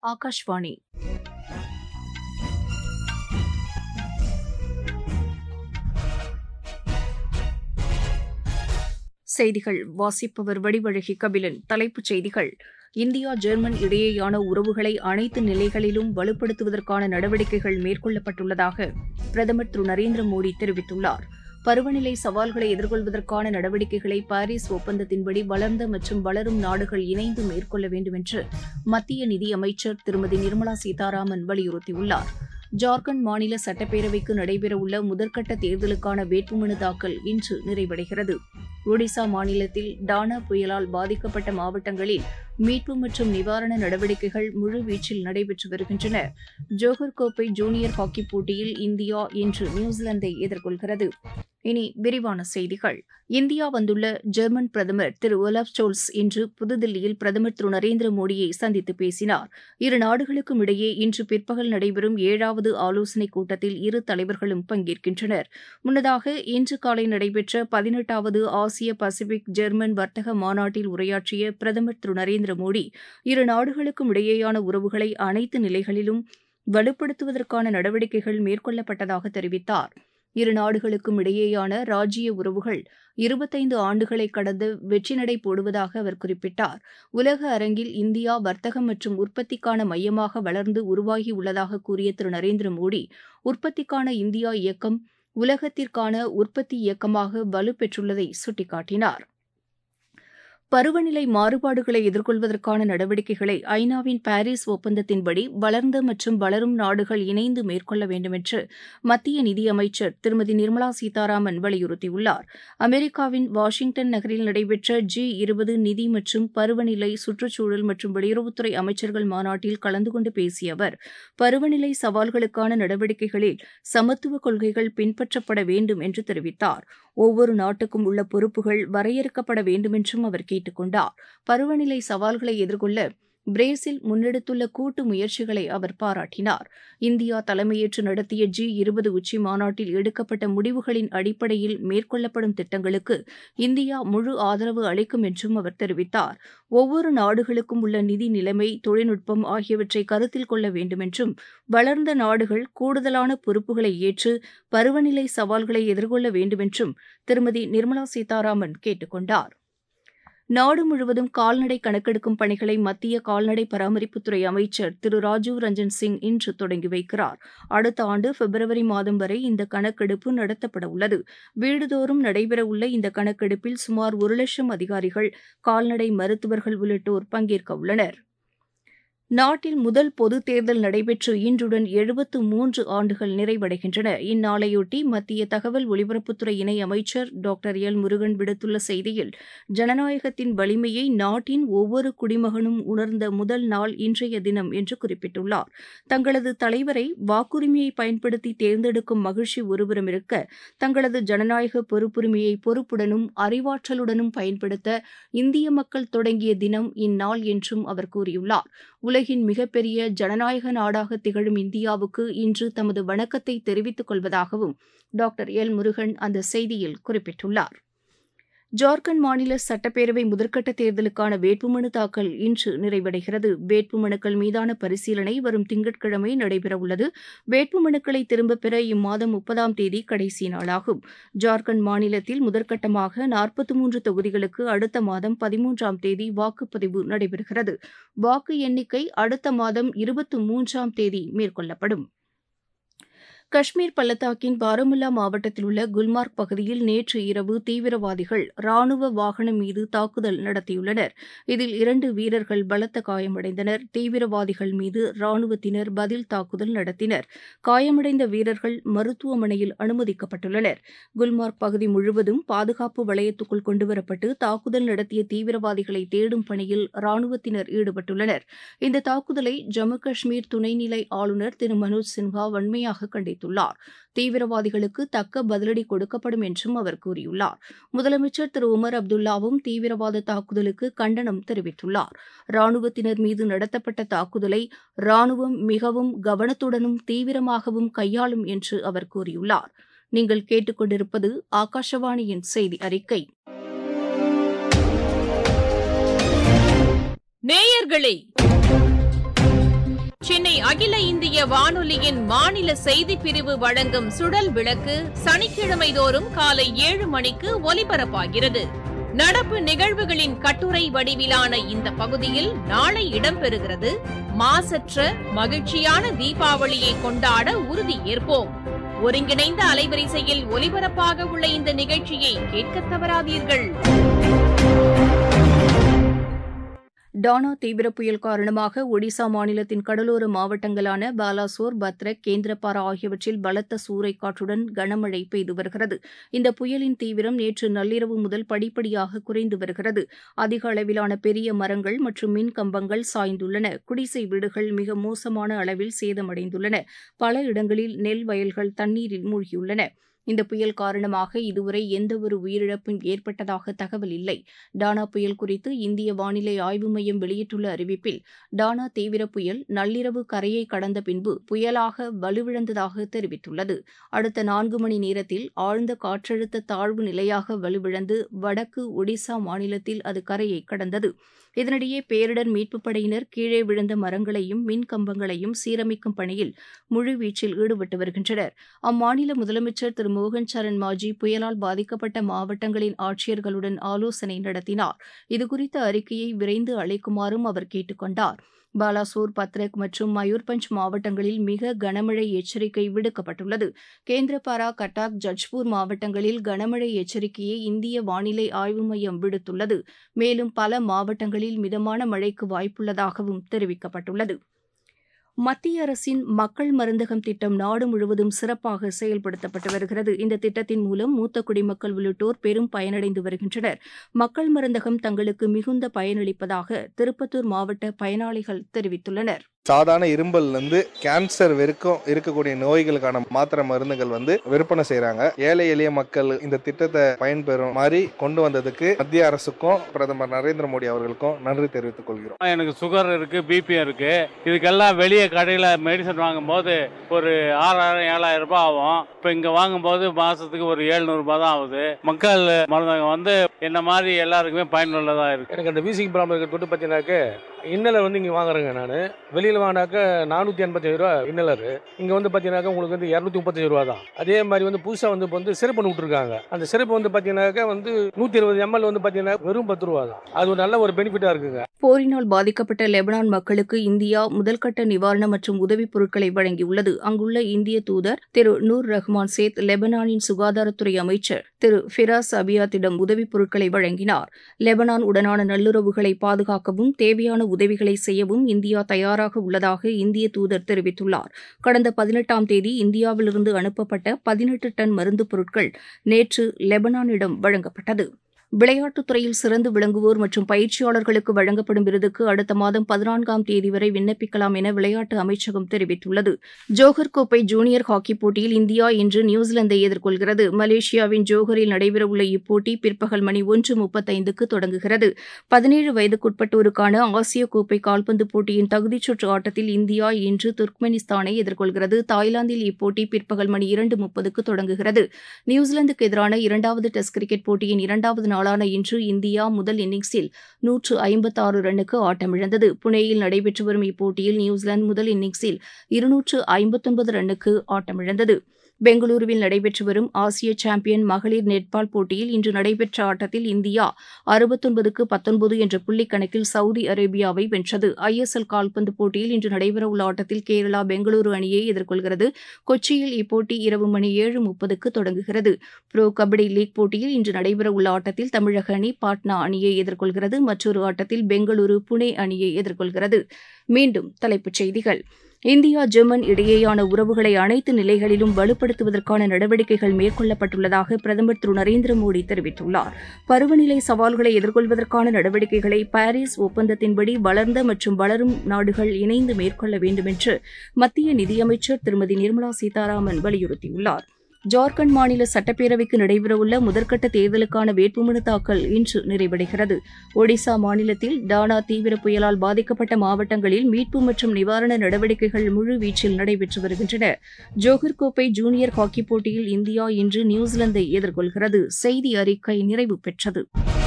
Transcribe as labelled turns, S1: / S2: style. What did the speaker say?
S1: ஆகாஷ்வாணி செய்திகள் வாசிப்பவர் வடிவழகி கபிலன் தலைப்புச் செய்திகள் இந்தியா ஜெர்மன் இடையேயான உறவுகளை அனைத்து நிலைகளிலும் வலுப்படுத்துவதற்கான நடவடிக்கைகள் மேற்கொள்ளப்பட்டுள்ளதாக பிரதமர் திரு நரேந்திர மோடி தெரிவித்துள்ளார் பருவநிலை சவால்களை எதிர்கொள்வதற்கான நடவடிக்கைகளை பாரிஸ் ஒப்பந்தத்தின்படி வளர்ந்த மற்றும் வளரும் நாடுகள் இணைந்து மேற்கொள்ள வேண்டும் என்று மத்திய நிதியமைச்சர் திருமதி நிர்மலா சீதாராமன் வலியுறுத்தியுள்ளார் ஜார்க்கண்ட் மாநில சட்டப்பேரவைக்கு நடைபெறவுள்ள முதற்கட்ட தேர்தலுக்கான வேட்புமனு தாக்கல் இன்று நிறைவடைகிறது ஒடிசா மாநிலத்தில் டானா புயலால் பாதிக்கப்பட்ட மாவட்டங்களில் மீட்பு மற்றும் நிவாரண நடவடிக்கைகள் முழுவீச்சில் நடைபெற்று வருகின்றன ஜோஹர் கோப்பை ஜூனியர் ஹாக்கி போட்டியில் இந்தியா இன்று நியூசிலாந்தை எதிர்கொள்கிறது இனி விரிவான செய்திகள் இந்தியா வந்துள்ள ஜெர்மன் பிரதமர் திரு ஒலாப் ஸ்டோல்ஸ் இன்று புதுதில்லியில் பிரதமர் திரு நரேந்திர மோடியை சந்தித்து பேசினார் இரு நாடுகளுக்கும் இடையே இன்று பிற்பகல் நடைபெறும் ஏழாவது ஆலோசனைக் கூட்டத்தில் இரு தலைவர்களும் பங்கேற்கின்றனர் முன்னதாக இன்று காலை நடைபெற்ற பதினெட்டாவது ஆசிய பசிபிக் ஜெர்மன் வர்த்தக மாநாட்டில் உரையாற்றிய பிரதமர் திரு நரேந்திர மோடி இரு நாடுகளுக்கும் இடையேயான உறவுகளை அனைத்து நிலைகளிலும் வலுப்படுத்துவதற்கான நடவடிக்கைகள் மேற்கொள்ளப்பட்டதாக தெரிவித்தார் இரு நாடுகளுக்கும் இடையேயான ராஜ்ய உறவுகள் இருபத்தைந்து ஆண்டுகளை கடந்து வெற்றி நடை போடுவதாக அவர் குறிப்பிட்டார் உலக அரங்கில் இந்தியா வர்த்தகம் மற்றும் உற்பத்திக்கான மையமாக வளர்ந்து உருவாகியுள்ளதாக கூறிய திரு நரேந்திர மோடி உற்பத்திக்கான இந்தியா இயக்கம் உலகத்திற்கான உற்பத்தி இயக்கமாக வலுப்பெற்றுள்ளதை சுட்டிக்காட்டினார் பருவநிலை மாறுபாடுகளை எதிர்கொள்வதற்கான நடவடிக்கைகளை ஐநாவின் பாரிஸ் ஒப்பந்தத்தின்படி வளர்ந்த மற்றும் வளரும் நாடுகள் இணைந்து மேற்கொள்ள வேண்டும் என்று மத்திய நிதியமைச்சர் திருமதி நிர்மலா சீதாராமன் வலியுறுத்தியுள்ளார் அமெரிக்காவின் வாஷிங்டன் நகரில் நடைபெற்ற ஜி இருபது நிதி மற்றும் பருவநிலை சுற்றுச்சூழல் மற்றும் வெளியுறவுத்துறை அமைச்சர்கள் மாநாட்டில் கலந்து கொண்டு பேசிய அவர் பருவநிலை சவால்களுக்கான நடவடிக்கைகளில் சமத்துவ கொள்கைகள் பின்பற்றப்பட வேண்டும் என்று தெரிவித்தார் ஒவ்வொரு நாட்டுக்கும் உள்ள பொறுப்புகள் வரையறுக்கப்பட வேண்டும் என்றும் அவர் கேட்டுக் கொண்டார் பருவநிலை சவால்களை எதிர்கொள்ள பிரேசில் முன்னெடுத்துள்ள கூட்டு முயற்சிகளை அவர் பாராட்டினார் இந்தியா தலைமையேற்று நடத்திய ஜி இருபது உச்சி மாநாட்டில் எடுக்கப்பட்ட முடிவுகளின் அடிப்படையில் மேற்கொள்ளப்படும் திட்டங்களுக்கு இந்தியா முழு ஆதரவு அளிக்கும் என்றும் அவர் தெரிவித்தார் ஒவ்வொரு நாடுகளுக்கும் உள்ள நிதி நிலைமை தொழில்நுட்பம் ஆகியவற்றை கருத்தில் கொள்ள வேண்டும் என்றும் வளர்ந்த நாடுகள் கூடுதலான பொறுப்புகளை ஏற்று பருவநிலை சவால்களை எதிர்கொள்ள வேண்டும் என்றும் திருமதி நிர்மலா சீதாராமன் கேட்டுக் கொண்டார் நாடு முழுவதும் கால்நடை கணக்கெடுக்கும் பணிகளை மத்திய கால்நடை பராமரிப்புத்துறை அமைச்சர் திரு ராஜீவ் ரஞ்சன் சிங் இன்று தொடங்கி வைக்கிறார் அடுத்த ஆண்டு பிப்ரவரி மாதம் வரை இந்த கணக்கெடுப்பு நடத்தப்பட உள்ளது வீடுதோறும் நடைபெறவுள்ள இந்த கணக்கெடுப்பில் சுமார் ஒரு லட்சம் அதிகாரிகள் கால்நடை மருத்துவர்கள் உள்ளிட்டோர் பங்கேற்க உள்ளனர் நாட்டில் முதல் பொதுத் தேர்தல் நடைபெற்று இன்றுடன் எழுபத்து மூன்று ஆண்டுகள் நிறைவடைகின்றன இந்நாளையொட்டி மத்திய தகவல் ஒலிபரப்புத்துறை இணை அமைச்சர் டாக்டர் எல் முருகன் விடுத்துள்ள செய்தியில் ஜனநாயகத்தின் வலிமையை நாட்டின் ஒவ்வொரு குடிமகனும் உணர்ந்த முதல் நாள் இன்றைய தினம் என்று குறிப்பிட்டுள்ளார் தங்களது தலைவரை வாக்குரிமையை பயன்படுத்தி தேர்ந்தெடுக்கும் மகிழ்ச்சி ஒருபுறம் இருக்க தங்களது ஜனநாயக பொறுப்புரிமையை பொறுப்புடனும் அறிவாற்றலுடனும் பயன்படுத்த இந்திய மக்கள் தொடங்கிய தினம் இந்நாள் என்றும் அவர் கூறியுள்ளார் உலகின் மிகப்பெரிய ஜனநாயக நாடாக திகழும் இந்தியாவுக்கு இன்று தமது வணக்கத்தை தெரிவித்துக் கொள்வதாகவும் டாக்டர் எல் முருகன் அந்த செய்தியில் குறிப்பிட்டுள்ளார் ஜார்க்கண்ட் மாநில சட்டப்பேரவை முதற்கட்ட தேர்தலுக்கான வேட்புமனு தாக்கல் இன்று நிறைவடைகிறது வேட்புமனுக்கள் மீதான பரிசீலனை வரும் திங்கட்கிழமை நடைபெறவுள்ளது வேட்புமனுக்களை திரும்பப் பெற இம்மாதம் முப்பதாம் தேதி கடைசி நாளாகும் ஜார்க்கண்ட் மாநிலத்தில் முதற்கட்டமாக நாற்பத்தி மூன்று தொகுதிகளுக்கு அடுத்த மாதம் பதிமூன்றாம் தேதி வாக்குப்பதிவு நடைபெறுகிறது வாக்கு எண்ணிக்கை அடுத்த மாதம் இருபத்தி மூன்றாம் தேதி மேற்கொள்ளப்படும் காஷ்மீர் பள்ளத்தாக்கின் பாரமுல்லா மாவட்டத்தில் உள்ள குல்மார்க் பகுதியில் நேற்று இரவு தீவிரவாதிகள் ராணுவ வாகனம் மீது தாக்குதல் நடத்தியுள்ளனர் இதில் இரண்டு வீரர்கள் பலத்த காயமடைந்தனர் தீவிரவாதிகள் மீது ராணுவத்தினர் பதில் தாக்குதல் நடத்தினர் காயமடைந்த வீரர்கள் மருத்துவமனையில் அனுமதிக்கப்பட்டுள்ளனர் குல்மார்க் பகுதி முழுவதும் பாதுகாப்பு வளையத்துக்குள் கொண்டுவரப்பட்டு தாக்குதல் நடத்திய தீவிரவாதிகளை தேடும் பணியில் ராணுவத்தினர் ஈடுபட்டுள்ளனர் இந்த தாக்குதலை ஜம்மு காஷ்மீர் துணைநிலை ஆளுநர் திரு மனோஜ் சின்ஹா வன்மையாக கண்டித்தார் தெரிவித்துள்ளார் தீவிரவாதிகளுக்கு தக்க பதிலடி கொடுக்கப்படும் என்றும் அவர் கூறியுள்ளார் முதலமைச்சர் திரு உமர் அப்துல்லாவும் தீவிரவாத தாக்குதலுக்கு கண்டனம் தெரிவித்துள்ளார் ராணுவத்தினர் மீது நடத்தப்பட்ட தாக்குதலை ராணுவம் மிகவும் கவனத்துடனும் தீவிரமாகவும் கையாளும் என்று அவர் கூறியுள்ளார் நீங்கள் கேட்டுக்கொண்டிருப்பது ஆகாஷவாணியின் செய்தி அறிக்கை
S2: நேயர்களே சென்னை அகில இந்திய வானொலியின் மாநில செய்திப் பிரிவு வழங்கும் சுடல் விளக்கு சனிக்கிழமை தோறும் காலை ஏழு மணிக்கு ஒலிபரப்பாகிறது நடப்பு நிகழ்வுகளின் கட்டுரை வடிவிலான இந்த பகுதியில் நாளை இடம்பெறுகிறது மாசற்ற மகிழ்ச்சியான தீபாவளியை கொண்டாட உறுதி ஏற்போம் ஒருங்கிணைந்த அலைவரிசையில் ஒலிபரப்பாக உள்ள இந்த நிகழ்ச்சியை கேட்க தவறாதீர்கள்
S1: டானா தீவிர புயல் காரணமாக ஒடிசா மாநிலத்தின் கடலோர மாவட்டங்களான பாலாசோர் பத்ரக் கேந்திரபாரா ஆகியவற்றில் பலத்த சூறைக்காற்றுடன் கனமழை பெய்து வருகிறது இந்த புயலின் தீவிரம் நேற்று நள்ளிரவு முதல் படிப்படியாக குறைந்து வருகிறது அதிக அளவிலான பெரிய மரங்கள் மற்றும் மின் கம்பங்கள் சாய்ந்துள்ளன குடிசை வீடுகள் மிக மோசமான அளவில் சேதமடைந்துள்ளன பல இடங்களில் நெல் வயல்கள் தண்ணீரில் மூழ்கியுள்ளன இந்த புயல் காரணமாக இதுவரை எந்தவொரு உயிரிழப்பும் ஏற்பட்டதாக தகவல் இல்லை டானா புயல் குறித்து இந்திய வானிலை ஆய்வு மையம் வெளியிட்டுள்ள அறிவிப்பில் டானா தீவிர புயல் நள்ளிரவு கரையை கடந்த பின்பு புயலாக வலுவிழந்ததாக தெரிவித்துள்ளது அடுத்த நான்கு மணி நேரத்தில் ஆழ்ந்த காற்றழுத்த தாழ்வு நிலையாக வலுவிழந்து வடக்கு ஒடிசா மாநிலத்தில் அது கரையை கடந்தது இதனிடையே பேரிடர் மீட்புப் படையினர் கீழே விழுந்த மரங்களையும் மின் கம்பங்களையும் சீரமைக்கும் பணியில் முழுவீச்சில் ஈடுபட்டு வருகின்றனர் அம்மாநில முதலமைச்சர் திரு மோகன் சரண் மாஜி புயலால் பாதிக்கப்பட்ட மாவட்டங்களின் ஆட்சியர்களுடன் ஆலோசனை நடத்தினார் இதுகுறித்த அறிக்கையை விரைந்து அளிக்குமாறும் அவர் கேட்டுக் கொண்டார் பாலாசோர் பத்ரக் மற்றும் மயூர்பஞ்ச் மாவட்டங்களில் மிக கனமழை எச்சரிக்கை விடுக்கப்பட்டுள்ளது கேந்திரபாரா கட்டாக் ஜட்ஜ்பூர் மாவட்டங்களில் கனமழை எச்சரிக்கையை இந்திய வானிலை ஆய்வு மையம் விடுத்துள்ளது மேலும் பல மாவட்டங்களில் மிதமான மழைக்கு வாய்ப்புள்ளதாகவும் தெரிவிக்கப்பட்டுள்ளது மத்திய அரசின் மக்கள் மருந்தகம் திட்டம் நாடு முழுவதும் சிறப்பாக செயல்படுத்தப்பட்டு வருகிறது இந்த திட்டத்தின் மூலம் மூத்த குடிமக்கள் உள்ளிட்டோர் பெரும் பயனடைந்து வருகின்றனர் மக்கள் மருந்தகம் தங்களுக்கு மிகுந்த பயனளிப்பதாக திருப்பத்தூர் மாவட்ட பயனாளிகள் தெரிவித்துள்ளனர்
S3: சாதாரண இரும்பல்ல இருந்து கேன்சர் வரைக்கும் இருக்கக்கூடிய நோய்களுக்கான மாத்திரை மருந்துகள் வந்து விற்பனை செய்றாங்க ஏழை எளிய மக்கள் இந்த திட்டத்தை பயன்பெறும் மாதிரி கொண்டு வந்ததுக்கு மத்திய அரசுக்கும் பிரதமர் நரேந்திர மோடி அவர்களுக்கும் நன்றி தெரிவித்துக் கொள்கிறோம்
S4: எனக்கு சுகர் இருக்கு பிபி இருக்கு இதுக்கெல்லாம் வெளியே கடையில் மெடிசன் வாங்கும்போது ஒரு ஆறாயிரம் ஏழாயிரம் ரூபாய் ஆகும் இப்போ இங்கே வாங்கும்போது மாசத்துக்கு ஒரு எழுநூறுபா தான் ஆகுது மக்கள் மருந்தகம் வந்து என்ன மாதிரி எல்லாருக்குமே பயனுள்ளதாக இருக்கு
S5: எனக்கு அந்த வீசிங் ப்ராப்ளம் இருக்கிறது தொட்டு பார்த்தீங்கன்னாக்க இன்னலர் வந்து இங்கே வாங்குறேங்க நான் வெளியில் வாங்கினாக்க நானூற்றி எண்பத்தஞ்சு ரூபா இன்னலர் இங்கே வந்து பார்த்தீங்கன்னாக்கா உங்களுக்கு வந்து இரநூத்தி முப்பத்தஞ்சு ரூபா தான் அதே மாதிரி வந்து புதுசாக வந்து இப்போ வந்து சிறப்பு விட்டுருக்காங்க அந்த சிறப்பு வந்து பார்த்தீங்கன்னாக்கா வந்து நூற்றி இருபது எம்எல் வந்து பார்த்தீங்கன்னா வெறும் பத்து ரூபா தான் அது ஒரு நல்ல ஒரு பெனிஃபிட்டாக இருக்குங்க
S1: போரினால் பாதிக்கப்பட்ட லெபனான் மக்களுக்கு இந்தியா முதல்கட்ட நிவாரணம் மற்றும் உதவிப் பொருட்களை வழங்கியுள்ளது அங்குள்ள இந்திய தூதர் திரு நூர் ரஹ்மான் சேத் லெபனானின் சுகாதாரத்துறை அமைச்சர் திரு ஃபிராஸ் அபியாத்திடம் உதவிப் பொருட்களை வழங்கினார் லெபனான் உடனான நல்லுறவுகளை பாதுகாக்கவும் தேவையான உதவிகளை செய்யவும் இந்தியா தயாராக உள்ளதாக இந்திய தூதர் தெரிவித்துள்ளார் கடந்த பதினெட்டாம் தேதி இந்தியாவிலிருந்து அனுப்பப்பட்ட பதினெட்டு டன் மருந்துப் பொருட்கள் நேற்று லெபனானிடம் வழங்கப்பட்டது விளையாட்டுத் துறையில் சிறந்து விளங்குவோர் மற்றும் பயிற்சியாளர்களுக்கு வழங்கப்படும் விருதுக்கு அடுத்த மாதம் பதினான்காம் தேதி வரை விண்ணப்பிக்கலாம் என விளையாட்டு அமைச்சகம் தெரிவித்துள்ளது ஜோஹர் கோப்பை ஜூனியர் ஹாக்கி போட்டியில் இந்தியா இன்று நியூசிலாந்தை எதிர்கொள்கிறது மலேசியாவின் ஜோஹரில் நடைபெறவுள்ள இப்போட்டி பிற்பகல் மணி ஒன்று முப்பத்தைந்துக்கு தொடங்குகிறது பதினேழு வயதுக்குட்பட்டோருக்கான ஆசிய கோப்பை கால்பந்து போட்டியின் தகுதிச் சுற்று ஆட்டத்தில் இந்தியா இன்று துர்க்மெனிஸ்தானை எதிர்கொள்கிறது தாய்லாந்தில் இப்போட்டி பிற்பகல் மணி இரண்டு முப்பதுக்கு தொடங்குகிறது நியூசிலாந்துக்கு எதிரான இரண்டாவது டெஸ்ட் கிரிக்கெட் போட்டியின் இரண்டாவது நாளான இன்று இந்தியா முதல் இன்னிங்ஸில் நூற்று ஐம்பத்தாறு ரன்னுக்கு ஆட்டமிழந்தது புனேயில் நடைபெற்று வரும் இப்போட்டியில் நியூசிலாந்து முதல் இன்னிங்ஸில் இருநூற்று ஐம்பத்தொன்பது ரன்னுக்கு ஆட்டமிழந்தது பெங்களூருவில் நடைபெற்று வரும் ஆசிய சாம்பியன் மகளிர் நெட்பால் போட்டியில் இன்று நடைபெற்ற ஆட்டத்தில் இந்தியா அறுபத்தொன்பதுக்கு பத்தொன்பது என்ற புள்ளிக் கணக்கில் சவுதி அரேபியாவை வென்றது ஐஎஸ்எல் கால்பந்து போட்டியில் இன்று நடைபெறவுள்ள ஆட்டத்தில் கேரளா பெங்களூரு அணியை எதிர்கொள்கிறது கொச்சியில் இப்போட்டி இரவு மணி ஏழு முப்பதுக்கு தொடங்குகிறது புரோ கபடி லீக் போட்டியில் இன்று நடைபெறவுள்ள ஆட்டத்தில் தமிழக அணி பாட்னா அணியை எதிர்கொள்கிறது மற்றொரு ஆட்டத்தில் பெங்களூரு புனே அணியை எதிர்கொள்கிறது மீண்டும் தலைப்புச் செய்திகள் இந்தியா ஜெர்மன் இடையேயான உறவுகளை அனைத்து நிலைகளிலும் வலுப்படுத்துவதற்கான நடவடிக்கைகள் மேற்கொள்ளப்பட்டுள்ளதாக பிரதமர் திரு நரேந்திர மோடி தெரிவித்துள்ளார் பருவநிலை சவால்களை எதிர்கொள்வதற்கான நடவடிக்கைகளை பாரிஸ் ஒப்பந்தத்தின்படி வளர்ந்த மற்றும் வளரும் நாடுகள் இணைந்து மேற்கொள்ள வேண்டும் என்று மத்திய நிதியமைச்சர் திருமதி நிர்மலா சீதாராமன் வலியுறுத்தியுள்ளார் ஜார்க்கண்ட் மாநில சட்டப்பேரவைக்கு நடைபெறவுள்ள முதற்கட்ட தேர்தலுக்கான வேட்புமனு தாக்கல் இன்று நிறைவடைகிறது ஒடிசா மாநிலத்தில் டானா தீவிர புயலால் பாதிக்கப்பட்ட மாவட்டங்களில் மீட்பு மற்றும் நிவாரண நடவடிக்கைகள் முழுவீச்சில் நடைபெற்று வருகின்றன ஜோஹர் கோப்பை ஜூனியர் ஹாக்கி போட்டியில் இந்தியா இன்று நியூசிலாந்தை எதிர்கொள்கிறது செய்தி அறிக்கை நிறைவு பெற்றது